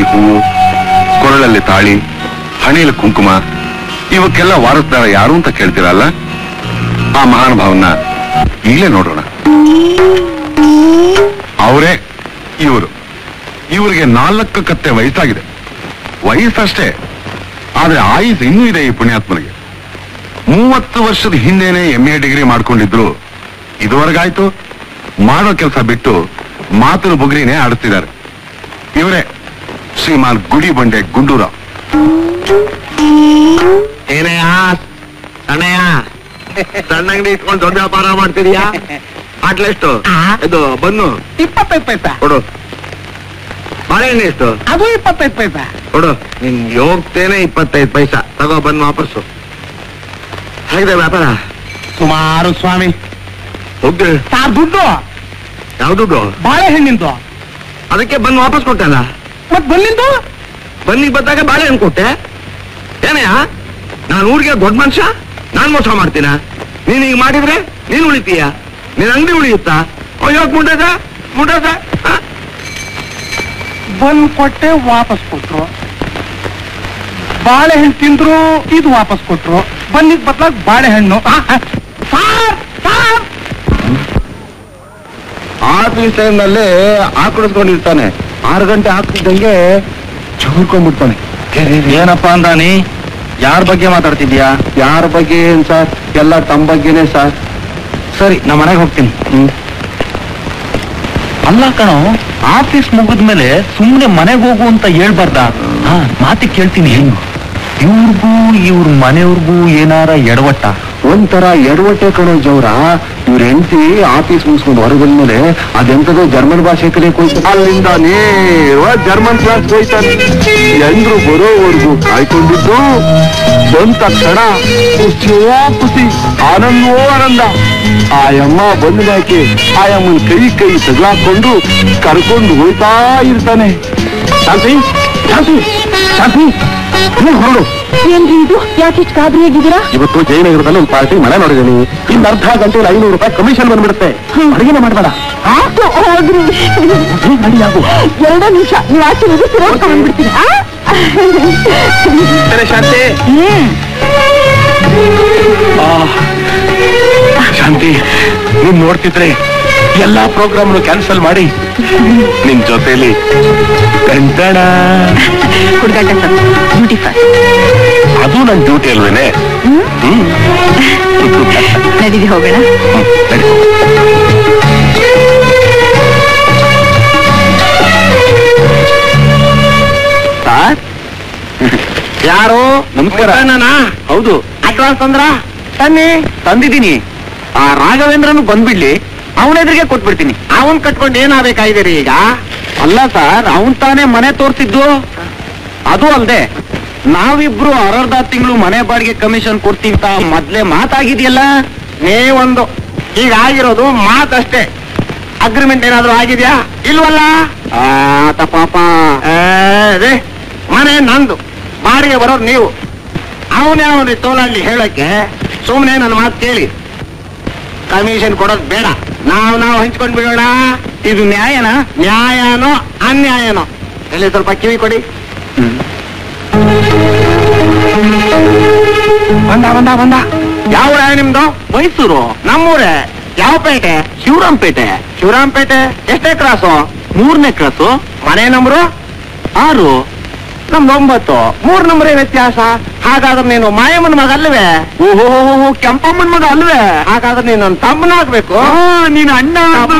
ಹೂವು ಕೊರಳಲ್ಲಿ ತಾಳಿ ಹಣೆಯಲ್ಲಿ ಕುಂಕುಮ ಇವಕ್ಕೆಲ್ಲ ವಾರಸ್ದಾರ ಯಾರು ಅಂತ ಕೇಳ್ತೀರಲ್ಲ ಆ ಮಹಾನುಭಾವನ್ನ ಈಗಲೇ ನೋಡೋಣ ಅವರೇ ಇವರು ಇವರಿಗೆ ನಾಲ್ಕು ಕತ್ತೆ ವಯಸ್ಸಾಗಿದೆ ವಯಸ್ಸಷ್ಟೇ ಆದ್ರೆ ಆಯುಸ್ ಇನ್ನೂ ಇದೆ ಈ ಪುಣ್ಯಾತ್ಮನಿಗೆ ಮೂವತ್ತು ವರ್ಷದ ಹಿಂದೆನೆ ಎಂ ಎ ಡಿಗ್ರಿ ಮಾಡ್ಕೊಂಡಿದ್ರು ಇದುವರೆಗಾಯ್ತು ಮಾಡೋ ಕೆಲಸ ಬಿಟ್ಟು ಮಾತಿನ ಬುಗ್ರಿನೇ ಆಡ್ತಿದ್ದಾರೆ ಇವರೇ ಶ್ರೀಮಾನ್ ಗುಡಿ ಬಂಡೆ ಗುಂಡೂರಾವ್ ಏನಯ್ಯ ಸಣ್ಣಯ್ಯ ಸಣ್ಣ ಅಂಗಡಿ ಇಟ್ಕೊಂಡು ದೊಡ್ಡ ವ್ಯಾಪಾರ ಮಾಡ್ತಿದ್ಯಾ ಆಟ್ಲೆಷ್ಟು ಇದು ಬನ್ನು ಇಪ್ಪತ್ತೈದು ಪೈಸಾ ಕೊಡು ಬಾಳೆಹಣ್ಣು ಎಷ್ಟು ಅದು ಇಪ್ಪತ್ತೈದು ಪೈಸಾ ಕೊಡು ನಿನ್ ಹೋಗ್ತೇನೆ ಇಪ್ಪತ್ತೈದು ಪೈಸಾ ತಗೋ ಬಂದು ವಾಪಸ್ಸು ಹೇಗಿದೆ ವ್ಯಾಪಾರ ಸುಮಾರು ಸ್ವಾಮಿ ಹೋಗ್ರಿ ಸಾರ್ ದುಡ್ಡು ಯಾವ ದುಡ್ಡು ಬಾಳೆಹಣ್ಣಿಂದು ಅದಕ್ಕೆ ಬಂದು ವಾಪಸ್ ಕೊಟ್ಟಲ್ಲ ಮತ್ ಬನ್ನಿಂದು ಬನ್ನಿಗೆ ಬಂದಾಗ ಬಾಳೆಹಣ್ಣು ಕೊಟ್ಟೆ ಏನಯ್ಯ ನಾನು ಊರಿಗೆ ದೊಡ್ಡ ಮನುಷ್ಯ ನಾನ್ ಮೋಸ ಮಾಡ್ತೀನ ನೀನ್ ಈಗ ಮಾಡಿದ್ರೆ ನೀನ್ ಉಳಿತೀಯ ನಿನ್ ಅಂಗಡಿ ಉಳಿಯುತ್ತಾ ಅಯ್ಯೋಕ್ ಮುಟ್ಟದ ಮುಟ್ಟದ ಬಂದ್ ಕೊಟ್ಟೆ ವಾಪಸ್ ಕೊಟ್ರು ಬಾಳೆಹಣ್ಣು ತಿಂದ್ರು ಇದು ವಾಪಸ್ ಕೊಟ್ರು ಬನ್ನಿದ್ ಬದ್ಲಾಗ್ ಬಾಳೆಹಣ್ಣು ಆ, ಆ, ಸಾರ್ ಸಾರ್ ಆಫೀಸ್ ಟೈಮ್ ನಲ್ಲಿ ಆಕಳಿಸ್ಕೊಂಡಿರ್ತಾನೆ ಆರು ಗಂಟೆ ಆಗ್ತಿದ್ದಂಗೆ ಚೂರ್ಕೊಂಡ್ಬಿಡ್ತಾನೆ ಏನಪ್ಪಾ ಅಂದಾನಿ ಯಾರ ಬಗ್ಗೆ ಮಾತಾಡ್ತಿದ್ಯಾ ಯಾರ ಬಗ್ಗೆ ಏನ್ ಸರ್ ಎಲ್ಲ ತಮ್ಮ ಬಗ್ಗೆನೇ ಸರ್ ಸರಿ ನಾ ಮನೆಗೆ ಹೋಗ್ತೀನಿ ಹ್ಮ್ ಅಲ್ಲ ಕಣೋ ಆಫೀಸ್ ಮುಗಿದ್ಮೇಲೆ ಸುಮ್ನೆ ಮನೆಗೆ ಹೋಗು ಅಂತ ಹೇಳ್ಬಾರ್ದ ಹಾ ಮಾತಿ ಕೇಳ್ತೀನಿ ಇವ್ರಿಗೂ ಇವ್ರ ಮನೆಯವ್ರಿಗೂ ಏನಾರ ಎಡವಟ್ಟ ಒಂಥರ ಎಡವಟ್ಟೆ ಕಣೋ ಜವ್ರ ಇವ್ರ ಹೆಂಡತಿ ಆಫೀಸ್ ಮುಗಿಸ್ಕೊಂಡು ಹೊರಗೆ ಮೇಲೆ ಅದೆಂತದೋ ಜರ್ಮನ್ ಭಾಷೆ ಕಲಿಯಕ್ ಹೋಯ್ತು ಅಲ್ಲಿಂದ ನೇರ ಜರ್ಮನ್ ಕ್ಲಾಸ್ ಹೋಯ್ತಾನೆ ಎಲ್ರು ಬರೋವರೆಗೂ ಕಾಯ್ಕೊಂಡಿದ್ದು ಬಂದ ತಕ್ಷಣ ಖುಷಿಯೋ ಖುಷಿ ಆನಂದವೋ ಆನಂದ ಆಯಮ್ಮ ಬಂದ ಮ್ಯಾಕೆ ಆಯಮ್ಮನ ಕೈ ಕೈ ತಗ್ಲಾಕೊಂಡು ಕರ್ಕೊಂಡು ಹೋಯ್ತಾ ಇರ್ತಾನೆ ಶಾಂತಿ ಶಾಂತಿ ಶಾಂತಿ ನೀನ್ ಹೊರಡು ಏನ್ರಿ ಇದು ಯಾಕೆ ಇಷ್ಟು ಗಾಬರಿ ಆಗಿದ್ದೀರಾ ಇವತ್ತು ಜಯನಗರದಲ್ಲಿ ಒಂದು ಪಾರ್ಟಿ ಮನೆ ನೋಡಿದ್ದೀನಿ ಇನ್ನು ಅರ್ಧ ಗಂಟೆಯಲ್ಲಿ ಐನೂರು ರೂಪಾಯಿ ಕಮಿಷನ್ ಬಂದ್ಬಿಡುತ್ತೆ ಅಡಿಗೆನ ಮಾಡಬೇಡ ಹೋಗ್ರಿ ಎರಡೇ ನಿಮಿಷ ನೀವು ಆಚೆ ಹೋಗಿ ತಿರ್ಗಾಡ್ಕೊಂಡ್ ಬಂದ್ಬಿಡ್ತೀನಿ ಆ? ಶಾಂತಿ ಹ್ಮ್ ಶಾಂತಿ ನೀನ್ ನೋಡ್ತಿದ್ರೆ ಎಲ್ಲಾ ಪ್ರೋಗ್ರಾಮ್ ಕ್ಯಾನ್ಸಲ್ ಮಾಡಿ ನಿನ್ ಜೊತೆಲಿ ಗಂಟಣ ಹುಡುಗಾಟ ಸರ್ ಬ್ಯೂಟಿಫೈ ಅದು ನನ್ ಡ್ಯೂಟಿ ಅಲ್ವೇನೆ ಹ್ಮ್ ನಡೀರಿ ಹೋಗೋಣ ನಡಿ. ಸಾರ್ ಯಾರು ನಮಸ್ಕಾರ ಹೌದು ಅಡ್ವಾನ್ಸ್ ತಂದ್ರ ತನ್ನಿ ತಂದಿದ್ದೀನಿ ಆ ರಾಘವೇಂದ್ರನು ಬಂದ್ಬಿಡ್ಲಿ ಅವನ ಎದುರಿಗೆ ಕೊಟ್ಬಿಡ್ತೀನಿ ಅವನ್ ಕಟ್ಕೊಂಡು ಏನಾಗಬೇಕಾಗಿದೆ ಈಗ ಅಲ್ಲ ಸರ್ ಅವನ್ ತಾನೇ ಮನೆ ತೋರ್ಸಿದ್ದು ಅದು ಅಲ್ದೆ ನಾವಿಬ್ರು ಅರ್ಧ ತಿಂಗಳು ಮನೆ ಬಾಡಿಗೆ ಕಮಿಷನ್ ಕೊಡ್ತೀವಿ ಅಂತ ಮೊದ್ಲೇ ಮಾತಾಗಿದೆಯಲ್ಲ ನೀವೊಂದು ಈಗ ಆಗಿರೋದು ಮಾತಷ್ಟೇ ಅಗ್ರಿಮೆಂಟ್ ಏನಾದ್ರೂ ಆಗಿದ್ಯಾ ಇಲ್ವಲ್ಲ ಆತ ಪಾಪ ಅದೇ ಮನೆ ನಂದು ಬಾಡಿಗೆ ಬರೋರು ನೀವು ಅವನೇ ಅವನಿಗೆ ತೋಲಲ್ಲಿ ಹೇಳಕ್ಕೆ ಸುಮ್ಮನೆ ನನ್ನ ಮಾತು ಕೇಳಿ ಕಮಿಷನ್ ಕೊಡೋದು ಬೇಡ ನಾವು ನಾವು ಹಂಚ್ಕೊಂಡ್ ಬಿಡೋಣ ಇದು ನ್ಯಾಯನಾ ನ್ಯಾಯನೋ ಅನ್ಯಾಯನೋ ಎಲ್ಲಿ ಸ್ವಲ್ಪ ಕಿವಿ ಕೊಡಿ ಬಂದ ಬಂದ ಬಂದ ಯಾವ ಊರ ನಿಮ್ದು ಮೈಸೂರು ನಮ್ಮೂರೇ ಯಾವ ಪೇಟೆ ಶಿವರಾಂಪೇಟೆ ಶಿವರಾಂಪೇಟೆ ಎಷ್ಟೇ ಕ್ರಾಸು ಮೂರನೇ ಕ್ರಾಸು ಮನೆ ನಂಬರು ಆರು ನಮ್ದು ಒಂಬತ್ತು ಮೂರ್ ನಂಬರ್ ಏನ್ ವ್ಯತ್ಯಾಸ ಹಾಗಾದ್ರೆ ನೀನು ಮಾಯಮ್ಮನ ಮಗ ಅಲ್ವೇ ಓಹೋ ಕೆಂಪಮ್ಮನ ಮಗ ಅಲ್ವೇ ಹಾಗಾದ್ರೆ ನೀನು ನನ್ನ ತಮ್ಮನಾಗ್ಬೇಕು ನೀನು ಅಣ್ಣ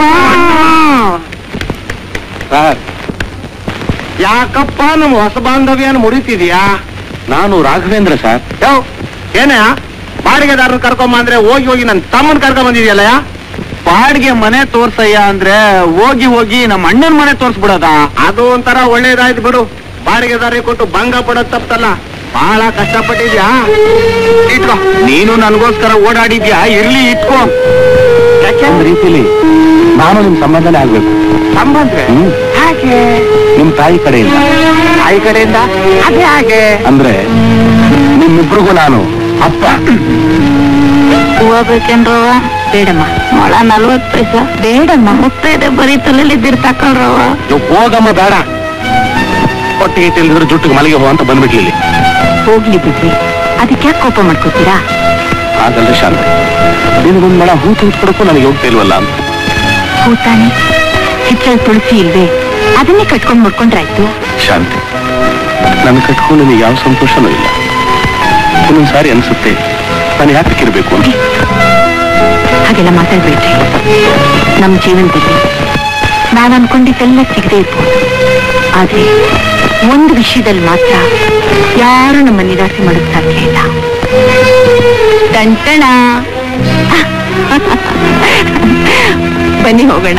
ಸರ್ ಯಾಕಪ್ಪ ನಮ್ಮ ಹೊಸ ಬಾಂಧವ್ಯನ ಮುರಿತಿದ್ಯಾ ನಾನು ರಾಘವೇಂದ್ರ ಸರ್ ಯೋ ಏನೇ ಬಾಡಿಗೆದಾರನ ಕರ್ಕೊಂಬ ಅಂದ್ರೆ ಹೋಗಿ ಹೋಗಿ ನನ್ನ ತಮ್ಮನ್ ಕರ್ಕೊಂಡ್ ಬಂದಿದ್ಯಲ್ಲ ಬಾಡಿಗೆ ಮನೆ ತೋರ್ಸಯ್ಯ ಅಂದ್ರೆ ಹೋಗಿ ಹೋಗಿ ನಮ್ಮ ಅಣ್ಣನ ಮನೆ ತೋರ್ಸ್ಬಿಡೋದ ಅದು ಒಂಥರ ಒಳ್ಳೇದಾಯ್ತು ಬಿಡು ಬಾಡಿಗೆದಾರಿಗೆ ಕೊಟ್ಟು ಭಂಗ ಪಡೋದ್ ತಪ್ಪಲ್ಲ ಬಹಳ ಕಷ್ಟಪಟ್ಟಿದ್ಯಾ ಇಟ್ಕೋ ನೀನು ನನಗೋಸ್ಕರ ಓಡಾಡಿದ್ಯಾ ಇರ್ಲಿ ಇಟ್ಕೋ ಒಂದ್ ರೀತಿಲಿ ನಾನು ನಿಮ್ ಸಂಬಂಧನೇ ಆಗ್ಬೇಕು ಸಂಬಂಧ ಹಾಗೆ ನಿಮ್ ತಾಯಿ ಕಡೆಯಿಂದ ತಾಯಿ ಕಡೆಯಿಂದ ಅದೇ ಹಾಗೆ ಅಂದ್ರೆ ನಿಮ್ಮಿಬ್ರಿಗೂ ನಾನು ಅಪ್ಪ ಹೂವ ಬೇಕೇನ್ರವ ಬೇಡಮ್ಮ ಮೊಳ ನಲ್ವತ್ ಪೈಸಾ ಬೇಡಮ್ಮ ಮುತ್ತೈದೆ ಬರೀ ತಲೆಯಲ್ಲಿ ಇದ್ದಿರ್ ತಕೊಳ್ರವ ನೀವು ಹೋಗಮ್ಮ ಬೇಡ ಹೊಟ್ಟೆಗೆ ತಿಂದಿದ್ರೆ ಜುಟ್ಟಿಗೆ ಮಲಗಿ ಹೋಗ ಅಂತ ಬಂದ್ಬಿಟ್ಲಿ ಹೋಗ್ಲಿ ಬಿಡ್ರಿ ಅದಕ್ಕೆ ಯಾಕೆ ಕೋಪ ಮಾಡ್ಕೋತೀರಾ ಹಾಗಲ್ರಿ ಶಾಂತಿ ನಿನಗೊಂದ್ ಮಳ ಹೂ ತೆಗೆದುಕೊಡಕ್ಕೂ ನನಗೆ ಹೋಗ್ತಾ ಇಲ್ವಲ್ಲ ಅಂತ ಹೂತಾನೆ ಹಿತ್ತಲ್ ತುಳಸಿ ಇಲ್ವೇ ಅದನ್ನೇ ಕಟ್ಕೊಂಡ್ ಮುಡ್ಕೊಂಡ್ರಾಯ್ತು ಶಾಂತಿ ನನ್ನ ಕಟ್ಕೊಂಡು ನನಗೆ ಯಾವ ಸಂತೋಷನೂ ಇಲ್ಲ ಒಂದೊಂದು ಸಾರಿ ಅನ್ಸುತ್ತೆ ನಾನು ಯಾಕೆ ಇರಬೇಕು ಅಂತ ಹಾಗೆಲ್ಲ ಮಾತಾಡ್ಬೇಡ್ರಿ ನಮ್ಮ ಜೀವನದಲ್ಲಿ ನಾವ್ ಅನ್ಕೊಂಡಿದ್ದೆಲ್ಲ ಸಿಗದೆ ಇರ್ಬೋದು ಆದ್ರೆ ಒಂದು ವಿಷಯದಲ್ಲಿ ಮಾತ್ರ ಯಾರು ನಮ್ಮ ನಿರಾಸೆ ಮಾಡೋಕ್ ಸಾಧ್ಯ ಇಲ್ಲ ಟಂಟಣ ಬನ್ನಿ ಹೋಗೋಣ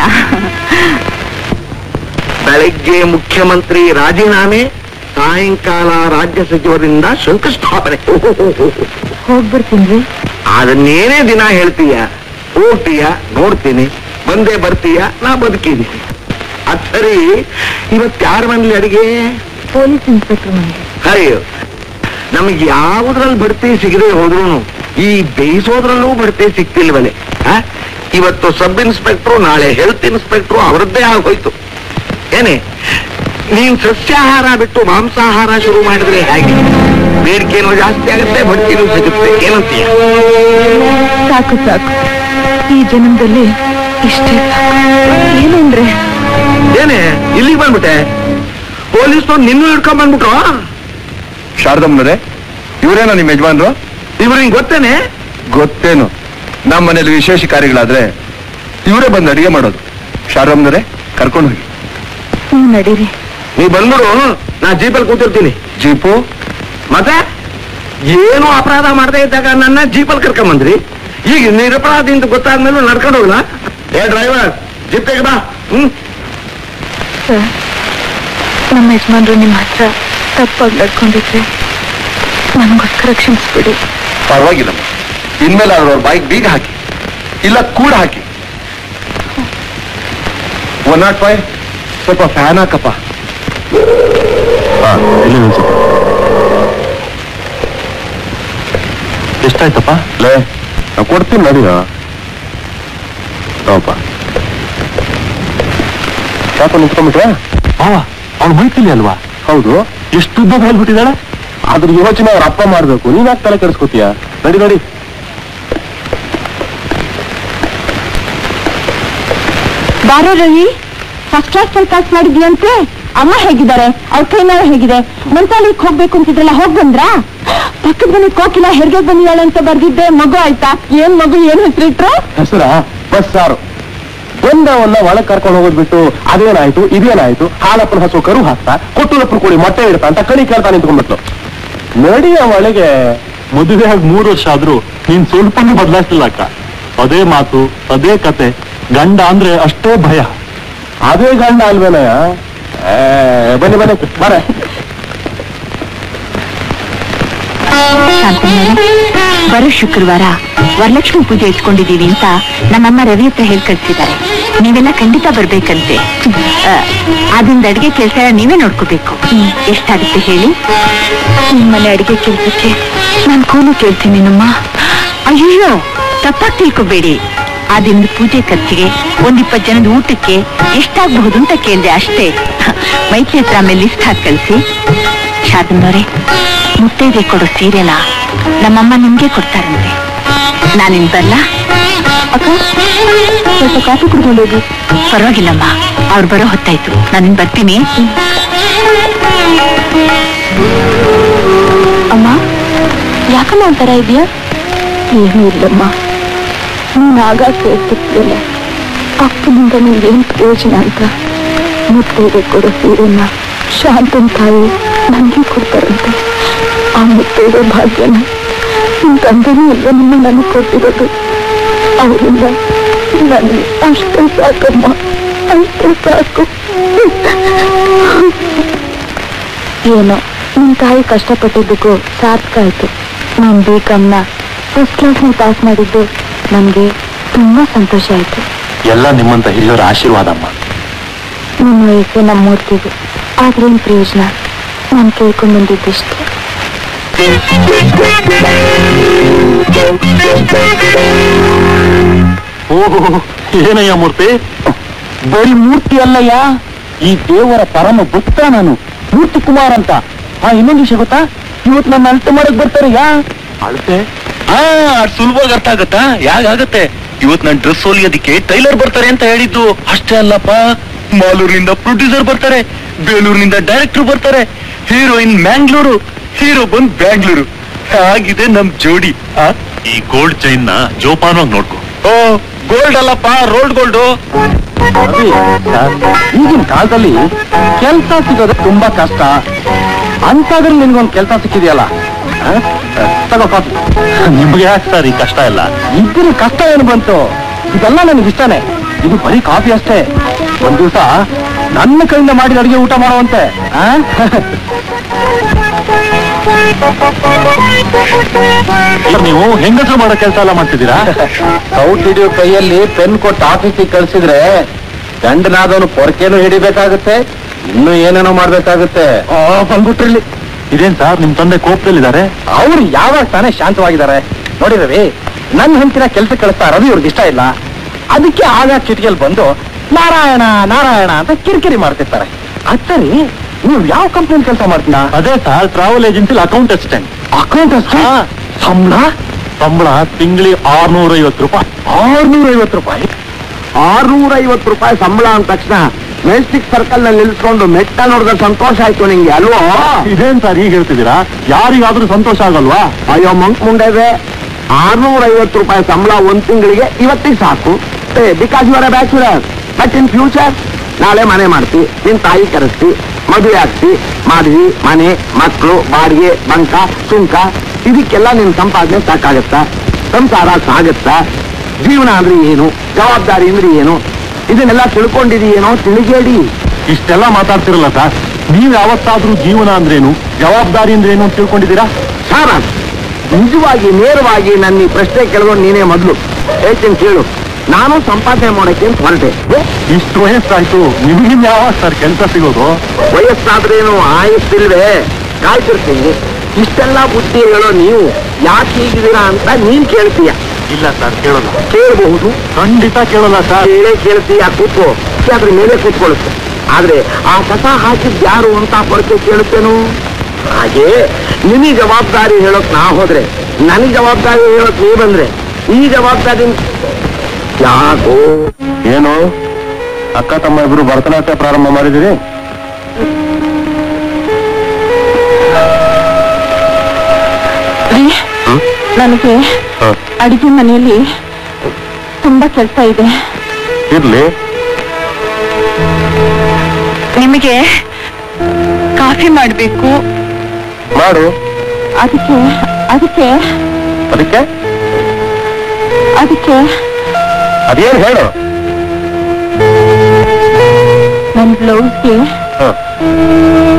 ಬೆಳಗ್ಗೆ ಮುಖ್ಯಮಂತ್ರಿ ರಾಜೀನಾಮೆ ಸಾಯಂಕಾಲ ರಾಜ್ಯ ಸಚಿವರಿಂದ ಶಂಕುಸ್ಥಾಪನೆ ಹೋಗ್ಬರ್ತೀನ್ರಿ ಅದನ್ನೇನೇ ದಿನ ಹೇಳ್ತೀಯ ಹೋಗ್ತೀಯ ನೋಡ್ತೀನಿ ಬಂದೇ ಬರ್ತೀಯ ನಾ ಬದುಕಿದ್ದೀನಿ ಅದ್ ಸರಿ ಇವತ್ತು ಯಾರ ಮನೇಲಿ ಅಡಿಗೆ ಪೊಲೀಸ್ ಇನ್ಸ್ಪೆಕ್ಟರ್ ಮನೆ ಅಯ್ಯೋ ನಮಗೆ ಯಾವುದ್ರಲ್ಲಿ ಬಡ್ತಿ ಸಿಗದೆ ಹೋದ್ರು ಈ ಬೇಯಿಸೋದ್ರಲ್ಲೂ ಬಡ್ತಿ ಸಿಕ್ತಿಲ್ವಲೆ ಆ? ಇವತ್ತು ಸಬ್ ಇನ್ಸ್ಪೆಕ್ಟ್ರು ನಾಳೆ ಹೆಲ್ತ್ ಇನ್ಸ್ಪೆಕ್ಟ್ರು ಅವರದ್ದೇ ಆಗೋಯ್ತು ಏನೇ ನೀನ್ ಸಸ್ಯಾಹಾರ ಬಿಟ್ಟು ಮಾಂಸಾಹಾರ ಶುರು ಮಾಡಿದ್ರೆ ಹೇಗೆ ಬೇಡಿಕೆನೂ ಜಾಸ್ತಿ ಆಗುತ್ತೆ ಬಡ್ತಿನೂ ಸಿಗುತ್ತೆ ಏನಂತೀಯ ಸಾಕು ಸಾಕು ಈ ಜನ್ಮದಲ್ಲಿ ಇಷ್ಟೇ ಸಾಕು. ಏನಂದ್ರೆ ಏನೇ ಇಲ್ಲಿಗೆ ಬಂದ್ಬಿಟ್ಟೆ ಪೊಲೀಸ್ನವ್ರು ನಿನ್ನೂ ಹಿಡ್ಕೊಂಡ್ ಬಂದ್ಬಿಟ್ರು ಶಾರದಮ್ಮನವರೇ ಇವರೇನೋ ನಿಮ್ಮ ಯಜಮಾನ್ರು ಇವ್ರು ನಿಂಗೆ ಗೊತ್ತೇನೆ ಗೊತ್ತೇನು ನಮ್ಮ ಮನೇಲಿ ವಿಶೇಷ ಕಾರ್ಯಗಳಾದ್ರೆ ಇವರೇ ಬಂದು ಅಡಿಗೆ ಮಾಡೋದು ಶಾರದಮ್ಮನವರೇ ಕರ್ಕೊಂಡು ಹೋಗಿ ನೀವು ನಡೀರಿ ನೀ ಬಂದ್ಬಿಡು ನಾ ಜೀಪಲ್ಲಿ ಕೂತಿರ್ತೀನಿ ಜೀಪು ಮತ್ತೆ ಏನು ಅಪರಾಧ ಮಾಡದೇ ಇದ್ದಾಗ ನನ್ನ ಜೀಪಲ್ಲಿ ಕರ್ಕೊಂಬಂದ್ರಿ ಈಗ ನಿರಪರಾಧಿ ಅಂತ ಗೊತ್ತಾದ್ಮೇಲೆ ನಡ್ಕೊಂಡು ಹೋಗ್ಲಾ ಏ ಡ್ರೈವರ್ ಜೀಪ್ ತೆಗೆ ಬಾ ಹ್ಮ್ ಸರ್ ನಮ್ಮ ಯಜಮಾನ್ರು ನಿಮ್ಮ ಹತ್ರ ತಪ್ಪಾಗಿ ನಡ್ಕೊಂಡಿದ್ರೆ ನನಗೋಸ್ಕರ ಕ್ಷಮಿಸ್ಬಿಡಿ ಪರವಾಗಿಲ್ಲಮ್ಮ ಇನ್ಮೇಲೆ ಅವ್ರ ಬೈಕ್ ಬೀಗ ಹಾಕಿ ಇಲ್ಲ ಕೂಡ ಹಾಕಿ ಒನ್ ನಾಟ್ ಫೈವ್ ಸ್ವಲ್ಪ ಫ್ಯಾನ್ ಹಾಕಪ್ಪ ಎಷ್ಟಾಯ್ತಪ್ಪ ಲೇ ನಾ ಕೊಡ್ತೀನಿ ನಡಿಯ ನೋಡಪ್ಪ ಯಾಕ ನಿಂತ್ಕೊಂಡ್ಬಿಟ್ರೆ ಅವ್ನು ಮೈತಿಲಿ ಅಲ್ವಾ ಹೌದು ಎಷ್ಟು ಉದ್ದ ಹೇಳ್ಬಿಟ್ಟಿದ್ದಾಳೆ ಅದ್ರ ಯೋಚನೆ ಅವ್ರ ಅಪ್ಪ ಮಾಡ್ಬೇಕು ನೀನ್ ಯಾಕೆ ತಲೆ ಕೆಡಿಸ್ಕೋತೀಯ ನಡಿ ನಡಿ ಬಾರೋ ರವಿ ಫಸ್ಟ್ ಕ್ಲಾಸ್ ಅಲ್ಲಿ ಪಾಸ್ ಮಾಡಿದ್ಯಂತೆ ಅಮ್ಮ ಹೇಗಿದ್ದಾರೆ ಅವ್ರ ಕೈ ನೋವು ಹೇಗಿದೆ ಮಂತ್ರಾಲಯಕ್ಕೆ ಹೋಗ್ಬೇಕು ಅಂತಿದ್ರಲ್ಲ ಹೋಗ್ ಬಂದ್ರಾ ಪಕ್ಕದ ಮನೆ ಕೋಕಿಲ ಹೆರಿಗೆ ಬಂದಿದ್ದಾಳೆ ಅಂತ ಬರ್ದಿದ್ದೆ ಮಗು ಆಯ್ತಾ ಏನ್ ಮಗು ಏನ್ ಹೆಸರಿಟ್ರು ಹೆಸರ ಬಸ್ ಸಾರು ಒಂದವನ್ನ ಒಳಗ್ ಕರ್ಕೊಂಡು ಹೋಗೋದ್ ಬಿಟ್ಟು ಅದೇನಾಯ್ತು ಇದೇನಾಯ್ತು ಹಾಲಪ್ಪನ ಹಸು ಕರು ಹಾಕ್ತಾ ಕೊಟ್ಟುಲಪ್ಪನ ಕೂಡಿ ಮೊಟ್ಟೆ ಇಡ್ತಾ ಅಂತ ಕಣಿ ಕೇಳ್ತಾ ನಿಂತ್ಕೊಂಡ್ಬಿಟ್ಲು ನಡಿಯ ಒಳಗೆ ಮದುವೆ ಆಗಿ ಮೂರು ವರ್ಷ ಆದ್ರೂ ನೀನ್ ಸ್ವಲ್ಪನೂ ಬದಲಾಯಿಸಿಲ್ಲ ಅಕ್ಕ ಅದೇ ಮಾತು ಅದೇ ಕತೆ ಗಂಡ ಅಂದ್ರೆ ಅಷ್ಟೇ ಭಯ ಅದೇ ಗಂಡ ಅಲ್ವೇನಯ್ಯ ಏ, ಬನ್ನಿ ಬನ್ನಿ ಬರ ಬರೋ ಶುಕ್ರವಾರ ವರಲಕ್ಷ್ಮಿ ಪೂಜೆ ಇಟ್ಕೊಂಡಿದೀವಿ ಅಂತ ನಮ್ಮಮ್ಮ ರವಿ ಹತ್ರ ಹೇಳಿ ಕಳ್ಸಿದ್ದಾರೆ ನೀವೆಲ್ಲ ಖಂಡಿತ ಬರ್ಬೇಕಂತೆ ಆ, ಆದ್ರಿಂದ ಅಡಿಗೆ ಕೆಲಸ ನೀವೇ ನೋಡ್ಕೋಬೇಕು ಎಷ್ಟಾಗುತ್ತೆ ಹೇಳಿ ನಿಮ್ಮನೆ ಅಡಿಗೆ ಕೆಲಸಕ್ಕೆ ನಾನು ಕೂಲಿ ಕೇಳ್ತೀನಿ ನಮ್ಮ ಅಯ್ಯೋ ತಪ್ಪಾಗಿ ತಿಳ್ಕೊಬೇಡಿ ಆ ದಿನದ ಪೂಜೆ ಖರ್ಚಿಗೆ ಒಂದಿಪ್ಪತ್ತು ಜನದ ಊಟಕ್ಕೆ ಎಷ್ಟಾಗಬಹುದು ಅಂತ ಕೇಳಿದೆ ಅಷ್ಟೇ ಮೈತ್ರಿ ಹತ್ರ ಆಮೇಲೆ ಲಿಸ್ಟ್ ಹಾಕಿ ಕಳಿಸಿ ಶಾದನವರೇ ಮುತ್ತೈದೆ ಕೊಡೋ ಸೀರೆನ ನಮ್ಮಮ್ಮ ನಿಮ್ಗೆ ಕೊಡ್ತಾರಂತೆ ನಾನಿನ್ ಬರ್ಲ ಅಕ್ಕ ಸ್ವಲ್ಪ ಕಾಫಿ ಕುಡ್ಕೊಂಡು ಹೋಗಿ ಪರವಾಗಿಲ್ಲಮ್ಮ ಅವ್ರು ಬರೋ ಹೊತ್ತಾಯ್ತು ನಾನಿನ್ ಬರ್ತೀನಿ ಅಮ್ಮ ಯಾಕಮ್ಮ ಒಂಥರ ಇದೆಯಾ ಏನೂ ಇಲ್ಲಮ್ಮ ನೀನು ಆಗ ಕೇಳ್ತಿರ್ತಿಲ್ಲ ಅಪ್ಪನಿಂದ ನಿಂಗೇನು ಪ್ರಯೋಜನ ಅಂತ ಮುತ್ತೈದೆ ಕೊಡೋ ಸೀರೆನ ಶಾಂತನ್ ತಾಯಿ ನನಗೆ ಕೊಡ್ತಾರಂತೆ ಆ ಮುತ್ತೈದೆ ಭಾಗ್ಯನ ನಿನ್ ತಂದೆನೂ ಇಲ್ಲ ನಿಮ್ಮ ನನಗೆ ಕೊಟ್ಟಿರೋದು ಅವರಿಂದ ನನಗೆ ಅಷ್ಟೇ ಸಾಕಮ್ಮ ಅಷ್ಟೇ ಸಾಕು ಏನೋ ನಿನ್ ತಾಯಿ ಕಷ್ಟಪಟ್ಟಿದ್ದಕ್ಕೂ ಸಾರ್ಥಕ ಆಯ್ತು ನಾನು ಬೇಕಮ್ಮನ ಫಸ್ಟ್ ಕ್ಲಾಸ್ನ ಪಾಸ್ ಮಾಡಿದ್ದು ನನಗೆ ತುಂಬಾ ಸಂತೋಷ ಆಯ್ತು ಎಲ್ಲ ನಿಮ್ಮಂತ ಹಿರಿಯರ ಆಶೀರ್ವಾದ ಅಮ್ಮ ನಿಮ್ಮ ವಯಸ್ಸು ನಮ್ಮ ಮೂರ್ತಿಗೆ ಆದ್ರೇನ್ ಪ್ರಯೋಜನ ನಾನು ಕೇಳ್ಕೊಂಡ್ ಬಂದಿದ್ದಷ್ಟೇ ಓಹೋ ಏನಯ್ಯ ಮೂರ್ತಿ ಬರೀ ಮೂರ್ತಿ ಅಲ್ಲಯ್ಯ ಈ ದೇವರ ಪರಮ ಭಕ್ತ ನಾನು ಮೂರ್ತಿ ಕುಮಾರ್ ಅಂತ ಹಾ ಇನ್ನೊಂದು ವಿಷಯ ಗೊತ್ತಾ ಇವತ್ತು ನನ್ನ ಅಳತೆ ಮಾಡಕ್ ಬರ್ತಾರೆ ಯಾ ಅಳತೆ ಹಾ ಸುಲಭವಾಗಿ ಅರ್ಥ ಆಗತ್ತಾ ಯಾಗಾಗತ್ತೆ ಇವತ್ ನನ್ ಡ್ರೆಸ್ ಹೊಲಿಯೋದಕ್ಕೆ ಟೈಲರ್ ಬರ್ತಾರೆ ಅಂತ ಹೇಳಿದ್ದು ಅಷ್ಟೇ ಅಲ್ಲಪ್ಪ ಮಾಲೂರಿನಿಂದ ಪ್ರೊಡ್ಯೂಸರ್ ಬರ್ತಾರೆ ಬೇಲೂರಿನಿಂದ ಡೈರೆಕ್ಟರ್ ಬರ್ತಾರೆ ಹೀರೋಯಿನ್ ಮ್ಯಾಂಗ್ಳೂರು ಹೀರೋ ಬಂದ್ ಬ್ಯಾಂಗ್ಳೂರು ಹಾಗಿದೆ ನಮ್ ಜೋಡಿ ಈ ಗೋಲ್ಡ್ ಚೈನ್ ನ ಜೋಪಾನವಾಗಿ ನೋಡ್ಕೊ ಓ ಗೋಲ್ಡ್ ಅಲ್ಲಪ್ಪ ರೋಲ್ಡ್ ಗೋಲ್ಡು ಈಗಿನ ಕಾಲದಲ್ಲಿ ಕೆಲಸ ಸಿಗೋದು ತುಂಬಾ ಕಷ್ಟ ಅಂತಾದ್ರೂ ನಿನ್ಗೊಂದು ಕೆಲಸ ಸಿಕ್ಕಿದೆಯಲ್ಲ ಆ? ತಗೋ ಕಾಫಿ ನಿಮ್ಗೆ ಯಾಕೆ ಸರ್ ಈ ಕಷ್ಟ ಇಲ್ಲ ಇದ್ರ ಕಷ್ಟ ಏನು ಬಂತು ಇದೆಲ್ಲ ನನಗೆ ಇಷ್ಟನೇ ಇದು ಬರೀ ಕಾಫಿ ಅಷ್ಟೇ ಒಂದ್ ದಿವಸ ನನ್ನ ಕೈಯಿಂದ ಮಾಡಿದ ಅಡಿಗೆ ಊಟ ಮಾಡುವಂತೆ ಆ? ನೀವು ಹೆಂಗಸರು ಮಾಡೋ ಕೆಲಸ ಎಲ್ಲ ಮಾಡ್ತಿದ್ದೀರಾ ಸೌಟ್ ಹಿಡಿಯೋ ಕೈಯಲ್ಲಿ ಪೆನ್ ಕೊಟ್ಟು ಆಫೀಸಿಗೆ ಕಳ್ಸಿದ್ರೆ ಗಂಡನಾದವನು ಪೊರಕೆನೂ ಹಿಡಿಬೇಕಾಗುತ್ತೆ ಇನ್ನು ಏನೇನೋ ಮಾಡ್ಬೇಕಾಗುತ್ತೆ ಬಂದ್ಬಿಟ್ರಿಲ್ಲಿ ಇದೇನ್ ಸರ್ ನಿಮ್ ತಂದೆ ಕೋಪದಲ್ಲಿದ್ದಾರೆ ಅವ್ರು ಯಾವಾಗ ತಾನೇ ಶಾಂತವಾಗಿದ್ದಾರೆ ನೋಡಿ ರವಿ ನನ್ನ ಹೆಂಡತಿನ ಕೆಲ್ಸಕ್ಕೆ ಕಳಿಸ್ತಾ ರವಿ ಅವ್ರಿಗೆ ಇಷ್ಟ ಇಲ್ಲ ಅದಕ್ಕೆ ಆಗ ಕಿಟಕಿಯಲ್ಲಿ ಬಂದು ನಾರಾಯಣ ನಾರಾಯಣ ಅಂತ ಕಿರಿಕಿರಿ ಮಾಡ್ತಿರ್ತಾರೆ ಅತ್ತರಿ ನೀವು ಯಾವ ಕಂಪ್ನಿ ಕೆಲಸ ಮಾಡ್ತೀರಾ ಅದೇ ಸರ್ ಟ್ರಾವೆಲ್ ಏಜೆನ್ಸಿಲಿ ಅಕೌಂಟ್ ಅಸಿಸ್ಟೆಂಟ್ ಅಕೌಂಟ್ ಸಂಬಳ ಸಂಬಳ ತಿಂಗಳಿಗೆ ಆರ್ನೂರ ಐವತ್ತು ರೂಪಾಯಿ ಆರ್ನೂರ ಐವತ್ತು ರೂಪಾಯಿ ಆರ್ನೂರ ಐವತ್ತು ರೂಪಾಯಿ ಸಂಬಳ ಅಂದ ತಕ್ಷಣ ಮೆಜೆಸ್ಟಿಕ್ ಸರ್ಕಲ್ ನಲ್ಲಿ ನಿಲ್ಸ್ಕೊಂಡು ಮೆಟ್ಟ ನೋಡಿದ ಸಂತೋಷ ಆಯ್ತು ನಿಂಗೆ ಅಲ್ವೋ ಇದೇನ್ ಸರ್ ಈಗ ಹೇಳ್ತಿದ್ದೀರಾ ಯಾರಿಗಾದ್ರೂ ಸಂತೋಷ ಆಗಲ್ವಾ ಅಯ್ಯೋ ಮಂಕ್ ಮುಂಡೆವೆ ಆರ್ನೂರ ಐವತ್ತು ರೂಪಾಯಿ ಸಂಬಳ ಒಂದ್ ತಿಂಗಳಿಗೆ ಇವತ್ತಿಗೆ ಸಾಕು because your bachelor but in future ನಾಳೆ ಮನೆ ಮಾಡ್ತಿ ನಿನ್ ತಾಯಿ ಕರೆಸ್ತಿ ಮದುವೆ ಆಗ್ತಿ ಮಾಡಿಸಿ ಮನೆ ಮಕ್ಕಳು ಬಾಡಿಗೆ ಬಂಕ ಸುಂಕ ಇದಕ್ಕೆಲ್ಲ ನಿನ್ ಸಂಪಾದನೆ ಸಾಕಾಗತ್ತಾ ಸಂಸಾರ ಸಾಗತ್ತಾ ಜೀವನ ಅಂದ್ರೆ ಏನು ಜವಾಬ್ದಾರಿ ಅಂದ್ರೆ ಏನು ಇದನ್ನೆಲ್ಲ ತಿಳ್ಕೊಂಡಿದೀಯೇನೋ ತಿಳಿಗೇಡಿ ಇಷ್ಟೆಲ್ಲ ಮಾತಾಡ್ತಿರಲ್ಲ ಸರ್ ನೀವ್ ಯಾವತ್ತಾದ್ರೂ ಜೀವನ ಅಂದ್ರೇನು ಜವಾಬ್ದಾರಿ ಅಂದ್ರೇನು ಅಂತ ತಿಳ್ಕೊಂಡಿದ್ದೀರಾ ಸಾರ ನಿಜವಾಗಿ ನೇರವಾಗಿ ನನ್ನ ಈ ಪ್ರಶ್ನೆ ಕೇಳಿದ್ರು ನೀನೇ ಮೊದಲು ಹೇಳ್ತೀನಿ ಕೇಳು ನಾನು ಸಂಪಾದನೆ ಮಾಡೋಕೆ ಅಂತ ಹೊರಟೆ ಇಷ್ಟು ವಯಸ್ಸಾಯ್ತು ನಿಮ್ಗಿನ್ ಯಾವಾಗ ಸರ್ ಕೆಲಸ ಸಿಗೋದು ವಯಸ್ಸಾದ್ರೇನು ಆಯುಸ್ತಿಲ್ವೇ ಕಾಯ್ತಿರ್ತೀನಿ ಇಷ್ಟೆಲ್ಲ ಬುದ್ಧಿ ಹೇಳೋ ನೀವು ಯಾಕೆ ಹೀಗಿದ್ದೀರಾ ಅಂತ ನೀನ್ ಕೇಳ್ತೀಯ ಇಲ್ಲ ಸರ್ ಕೇಳಲ್ಲ ಕೇಳಬಹುದು ಖಂಡಿತ ಕೇಳಲ್ಲ ಸರ್ ಕೇಳೇ ಕೇಳ್ತೀಯ ಕೂತ್ಕೋ ಅದ್ರ ಮೇಲೆ ಕೂತ್ಕೊಳ್ಳುತ್ತೆ ಆದ್ರೆ ಆ ಕಸ ಹಾಕಿದ್ ಯಾರು ಅಂತ ಪರಕೆ ಕೇಳುತ್ತೇನು ಹಾಗೆ ನಿಮಗೆ ಜವಾಬ್ದಾರಿ ಹೇಳೋಕ್ ನಾ ಹೋದ್ರೆ ನನಗೆ ಜವಾಬ್ದಾರಿ ಹೇಳೋಕ್ ನೀ ಬಂದ್ರೆ ಈ ಜವಾಬ್ದಾರಿ ಯಾಕೋ ಏನು ಅಕ್ಕ ತಮ್ಮ ಇಬ್ರು ಭರತನಾಟ್ಯ ಪ್ರಾರಂಭ ಮಾಡಿದಿರಿ ನನಗೆ ಅಡಿಗೆ ಮನೆಯಲ್ಲಿ ತುಂಬಾ ಕೆಲಸ ಇದೆ ಇರ್ಲಿ ನಿಮಗೆ ಕಾಫಿ ಮಾಡಬೇಕು ಮಾಡು ಅದಕ್ಕೆ ಅದಕ್ಕೆ ಅದಕ್ಕೆ ಅದಕ್ಕೆ ಅದೇನ್ ಹೇಳು ನನ್ನ ಬ್ಲೌಸ್ಗೆ ಹ.